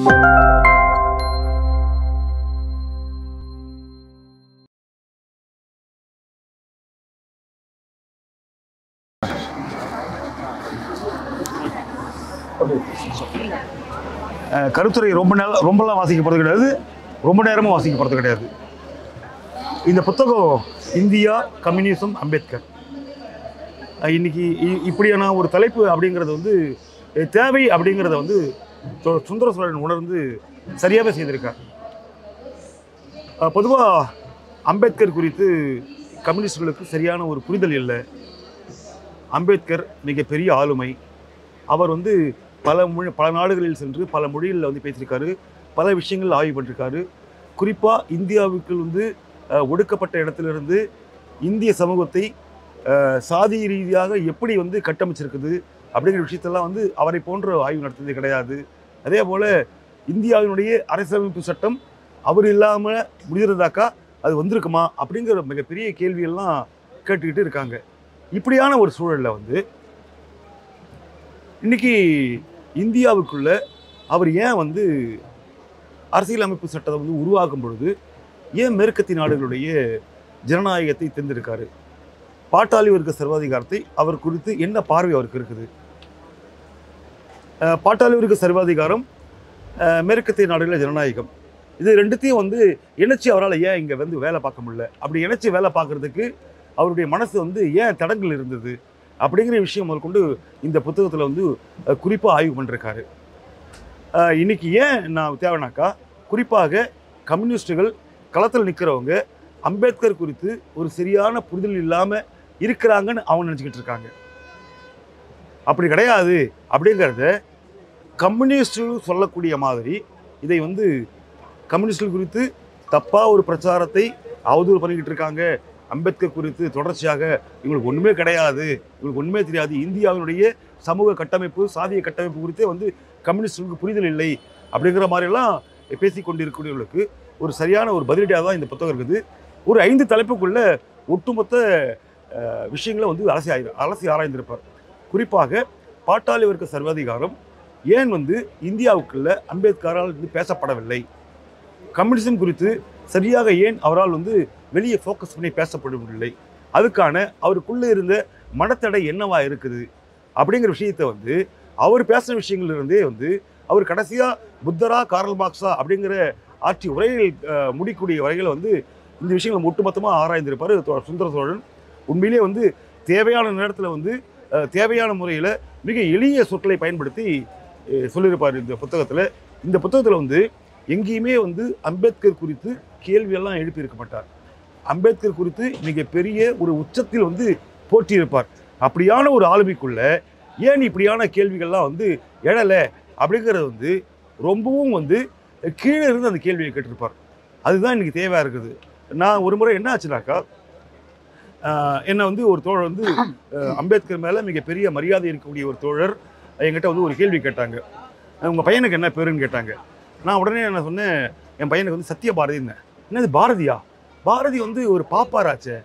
அஹ், கருத்துரை ரொம்ப நேரம் ரொம்பலாம் வாசிக்கப்படுறது கிடையாது ரொம்ப நேரமும் வாசிக்கப்படுறது கிடையாது இந்த புத்தகம் இந்தியா கம்யூனிசம் அம்பேத்கர் அஹ், இன்னைக்கு இ- இப்படியான ஒரு தலைப்பு அப்படிங்கிறது வந்து அஹ், தேவை அப்படிங்கிறத வந்து சு- சுந்தர சோழன் உணர்ந்து சரியாகவே செய்திருக்கார் பொதுவாக அம்பேத்கர் குறித்து கம்யூனிஸ்டுகளுக்கு சரியான ஒரு புரிதல் இல்லை அம்பேத்கர் மிகப்பெரிய ஆளுமை அவர் வந்து பல மொழி பல நாடுகளில் சென்று பல மொழிகளில் வந்து பேசியிருக்காரு பல விஷயங்கள் ஆய்வு பண்ணியிருக்காரு குறிப்பாக இந்தியாவுக்கு வந்து அஹ், ஒடுக்கப்பட்ட இடத்திலிருந்து இந்திய சமூகத்தை அஹ், சாதி ரீதியாக எப்படி வந்து கட்டமைச்சிருக்குது அப்படிங்கிற விஷயத்தெல்லாம் வந்து அவரை போன்ற ஆய்வு நடத்தியது கிடையாது அதே போல் இந்தியாவினுடைய அரசியலமைப்பு சட்டம் அவர் இல்லாமல் முடிகிறதாக்கா அது வந்திருக்குமா அப்படிங்கிற மிகப்பெரிய கேள்வியெல்லாம் கேட்டுக்கிட்டு இருக்காங்க இப்படியான ஒரு சூழலில் வந்து இன்னைக்கு இந்தியாவுக்குள்ள அவர் ஏன் வந்து அரசியலமைப்பு சட்டத்தை வந்து உருவாக்கும் பொழுது ஏன் மேற்கத்திய நாடுகளுடைய ஜனநாயகத்தை தேர்ந்தெடுக்காரு பாட்டாளி வர்க்க சர்வாதிகாரத்தை அவர் குறித்து என்ன பார்வை அவருக்கு இருக்குது அஹ், பாட்டாளி வர்க்க சர்வாதிகாரம் அஹ், மேற்கத்திய நாடுகளில் ஜனநாயகம் இது ரெண்டுத்தையும் வந்து இணைச்சி அவரால் ஏன் இங்கே வந்து வேலை பார்க்க முடியல அப்படி இணைச்சி வேலை பார்க்கறதுக்கு அவருடைய மனசு வந்து ஏன் தடங்கள் இருந்தது அப்படிங்கிற விஷயம் முதற்கொண்டு இந்த புத்தகத்தில் வந்து குறிப்பாக ஆய்வு பண்ணிருக்காரு அஹ் இன்னைக்கு ஏன் நான் தேவைனாக்கா குறிப்பாக கம்யூனிஸ்டுகள் களத்தில் நிற்கிறவங்க அம்பேத்கர் குறித்து ஒரு சரியான புரிதல் இல்லாமல் இருக்கிறாங்கன்னு அவங்க நினச்சிக்கிட்டு இருக்காங்க அப்படி கிடையாது அப்படிங்கிறத கம்யூனிஸ்டுகள் சொல்லக்கூடிய மாதிரி இதை வந்து கம்யூனிஸ்டுகள் குறித்து தப்பாக ஒரு பிரச்சாரத்தை அவதூறு பண்ணிக்கிட்டு இருக்காங்க அம்பேத்கர் குறித்து தொடர்ச்சியாக இவங்களுக்கு ஒன்றுமே கிடையாது இவங்களுக்கு ஒன்றுமே தெரியாது இந்தியாவினுடைய சமூக கட்டமைப்பு சாதிய கட்டமைப்பு குறித்தே வந்து கம்யூனிஸ்டுகளுக்கு புரிதல் இல்லை அப்படிங்கிற மாதிரிலாம் பேசி கொண்டிருக்கக்கூடியவர்களுக்கு ஒரு சரியான ஒரு பதிலடியாக தான் இந்த புத்தகம் இருக்குது ஒரு ஐந்து தலைப்புக்குள்ள ஒட்டுமொத்த அஹ், விஷயங்களை வந்து அலசி ஆய் அலசி ஆராய்ந்திருப்பார் குறிப்பாக பாட்டாளி வர்க்க சர்வாதிகாரம் ஏன் வந்து இந்தியாவுக்குள்ள அம்பேத்கரால் வந்து பேசப்படவில்லை கம்யூனிசம் குறித்து சரியாக ஏன் அவரால் வந்து வெளியே ஃபோக்கஸ் பண்ணி பேசப்படவில்லை அதுக்கான அவருக்குள்ளே இருந்த மனத்தடை என்னவா இருக்குது அப்படிங்கிற விஷயத்தை வந்து அவர் பேசின விஷயங்கள்ல இருந்தே வந்து அவர் கடைசியாக புத்தரா கார்ல் மார்க்ஸா அப்படிங்கிற ஆட்சி உரையில் அஹ், முடிக்கூடிய வரைகளை வந்து இந்த விஷயங்களை ஒட்டுமொத்தமாக ஆராய்ந்திருப்பார் தோ- சுந்தர சோழன் உண்மையிலே வந்து தேவையான நேரத்தில் வந்து அஹ், தேவையான முறையில் மிக எளிய சொற்களை பயன்படுத்தி அஹ், சொல்லியிருப்பார் இந்த புத்தகத்தில் இந்த புத்தகத்தில் வந்து எங்கேயுமே வந்து அம்பேத்கர் குறித்து கேள்வியெல்லாம் எழுப்பியிருக்க மாட்டார் அம்பேத்கர் குறித்து மிகப்பெரிய ஒரு உச்சத்தில் வந்து போற்றியிருப்பார் அப்படியான ஒரு ஆளுமைக்குள்ள ஏன் இப்படியான கேள்விகள்லாம் வந்து எழலை அப்படிங்கிறது வந்து ரொம்பவும் வந்து கீழே இருந்து அந்த கேள்வியை கேட்டிருப்பார் அதுதான் இன்னைக்கு தேவையாக இருக்குது நான் ஒரு முறை என்ன ஆச்சுனாக்கா ஆஹ், என்னை வந்து ஒரு தோழர் வந்து அஹ், அம்பேத்கர் மேலே மிகப்பெரிய மரியாதை இருக்கக்கூடிய ஒரு தோழர் என்கிட்ட வந்து ஒரு கேள்வி கேட்டாங்க உங்கள் பையனுக்கு என்ன பேருன்னு கேட்டாங்க நான் உடனே என்ன சொன்னேன் என் பையனுக்கு வந்து சத்ய பாரதின்னு என்னது பாரதியா பாரதி வந்து ஒரு பாப்பாராச்சே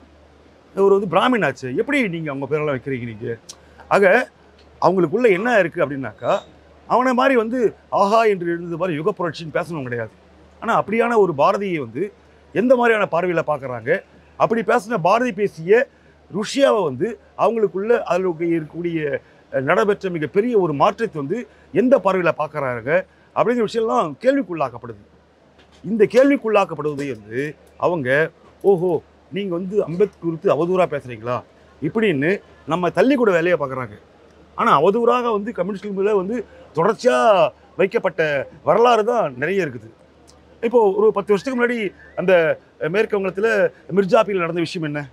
ஒரு வந்து பிராமின் ஆச்சு எப்படி நீங்கள் அவங்க பேரெல்லாம் வைக்கிறீங்க நீங்கள் ஆக அவங்களுக்குள்ள என்ன இருக்குது அப்படின்னாக்கா அவனை மாதிரி வந்து ஆஹா என்று எழுந்தது மாதிரி யுக புரட்சின்னு பேசணும் கிடையாது ஆனால் அப்படியான ஒரு பாரதியை வந்து எந்த மாதிரியான பார்வையில் பார்க்குறாங்க அப்படி பேசின பாரதி பேசிய ருஷ்யாவை வந்து அவங்களுக்குள்ள அதில் இருக்கக்கூடிய அஹ், நடைபெற்ற மிகப்பெரிய ஒரு மாற்றத்தை வந்து எந்த பார்வையில் பார்க்குறாங்க அப்படிங்கிற விஷயம்லாம் கேள்விக்குள்ளாக்கப்படுது இந்த கேள்விக்குள்ளாக்கப்படுவதை வந்து அவங்க ஓஹோ நீங்கள் வந்து அம்பேத்கர் குறித்து அவதூறாக பேசுகிறீங்களா இப்படின்னு நம்ம தள்ளி கூட வேலையை பார்க்குறாங்க ஆனால் அவதூறாக வந்து கம்யூனிஸ்ட் மேலே வந்து தொடர்ச்சியாக வைக்கப்பட்ட வரலாறு தான் நிறைய இருக்குது இப்போ ஒரு பத்து வருஷத்துக்கு முன்னாடி அந்த மேற்கு வங்கத்தில் மிர்ஜாப்பில் நடந்த விஷயம் என்ன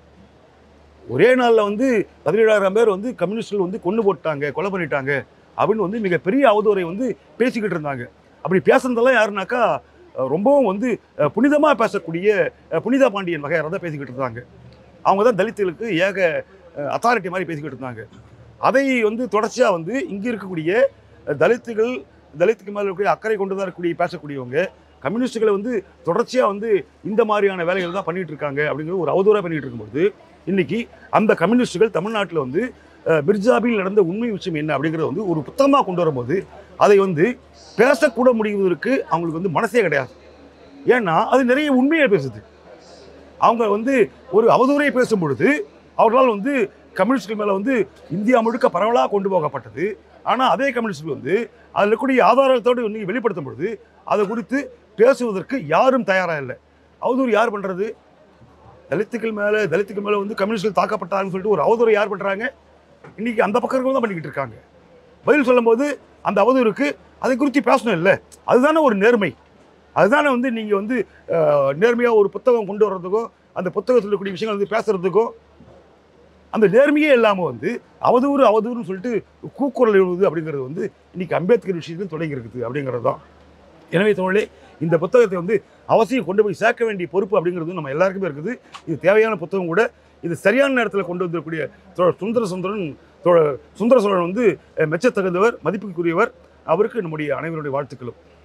ஒரே நாளில் வந்து பதினேழாயிரம் பேர் வந்து கம்யூனிஸ்டில் வந்து கொண்டு போட்டாங்க கொலை பண்ணிட்டாங்க அப்படின்னு வந்து மிகப்பெரிய அவதூறை வந்து பேசிக்கிட்டு இருந்தாங்க அப்படி பேசுனதெல்லாம் யாருனாக்கா அஹ், ரொம்பவும் வந்து புனிதமாக பேசக்கூடிய அஹ், புனிதா பாண்டியன் வகையார தான் பேசிக்கிட்டு இருந்தாங்க அவங்க தான் தலித்துகளுக்கு ஏக அத்தாரிட்டி மாதிரி பேசிக்கிட்டு இருந்தாங்க அதை வந்து தொடர்ச்சியாக வந்து இங்கே இருக்கக்கூடிய அஹ், தலித்துகள் தலித்துக்கு மேலே இருக்கக்கூடிய அக்கறை கொண்டு தான் இருக்கக்கூடிய பேசக்கூடியவங்க கம்யூனிஸ்டுகளை வந்து தொடர்ச்சியாக வந்து இந்த மாதிரியான வேலைகள் தான் பண்ணிட்டு இருக்காங்க அப்படிங்கிற ஒரு அவதூறாக பண்ணிட்டு இருக்கும்போது இன்னைக்கு அந்த கம்யூனிஸ்டுகள் தமிழ்நாட்டில் வந்து அஹ், மிர்ஜாபில் நடந்த உண்மை விஷயம் என்ன அப்படிங்கிறத வந்து ஒரு புத்தகமாக கொண்டு வரும்போது அதை வந்து பேசக்கூட முடிவதற்கு அவங்களுக்கு வந்து மனசே கிடையாது ஏன்னா அது நிறைய உண்மையை பேசுது அவங்க வந்து ஒரு அவதூறை பேசும் பொழுது அவர்களால் வந்து கம்யூனிஸ்ட்கள் மேலே வந்து இந்தியா முழுக்க பரவலாக கொண்டு போகப்பட்டது ஆனால் அதே கம்யூனிஸ்ட்கள் வந்து அதில் இருக்கக்கூடிய ஆதாரத்தோடு நீங்கள் வெளிப்படுத்தும் பொழுது அதை குறித்து பேசுவதற்கு யாரும் தயாராக இல்லை அவதூறு யார் பண்ணுறது தலித்துக்கள் மேலே தலித்துக்கள் மேலே வந்து கம்யூனிஸ்ட்கள் தாக்கப்பட்டாங்கன்னு சொல்லிட்டு ஒரு அவதூறு யார் பண்ணுறாங்க இன்னைக்கு அந்த பக்கம் தான் பண்ணிக்கிட்டு இருக்காங்க பதில் சொல்லும்போது அந்த அவதூறுக்கு அதை குறித்து பேசணும் இல்லை அதுதானே ஒரு நேர்மை அதுதானே வந்து நீங்கள் வந்து நேர்மையாக ஒரு புத்தகம் கொண்டு வர்றதுக்கோ அந்த புத்தகத்தில் இருக்கக்கூடிய விஷயங்கள் வந்து பேசுறதுக்கோ அந்த நேர்மையே இல்லாமல் வந்து அவதூறு அவதூறுன்னு சொல்லிட்டு கூக்குரல் எழுதுவது அப்படிங்கிறது வந்து இன்னைக்கு அம்பேத்கர் விஷயத்தையும் தொடங்கி இருக்குது அப்படிங்கிறது தான் எனவே தோழே இந்த புத்தகத்தை வந்து அவசியம் கொண்டு போய் சேர்க்க வேண்டிய பொறுப்பு அப்படிங்கிறது நம்ம எல்லாருக்குமே இருக்குது இது தேவையான புத்தகம் கூட இது சரியான நேரத்தில் கொண்டு வந்திருக்கக்கூடிய தோழர் சுந்தர சுந்தரன் தோழர் சுந்தர சோழன் வந்து அஹ், மெச்சத்தகுந்தவர் மதிப்புக்குரியவர் அவருக்கு நம்முடைய அனைவருடைய வாழ்த்துக்களும்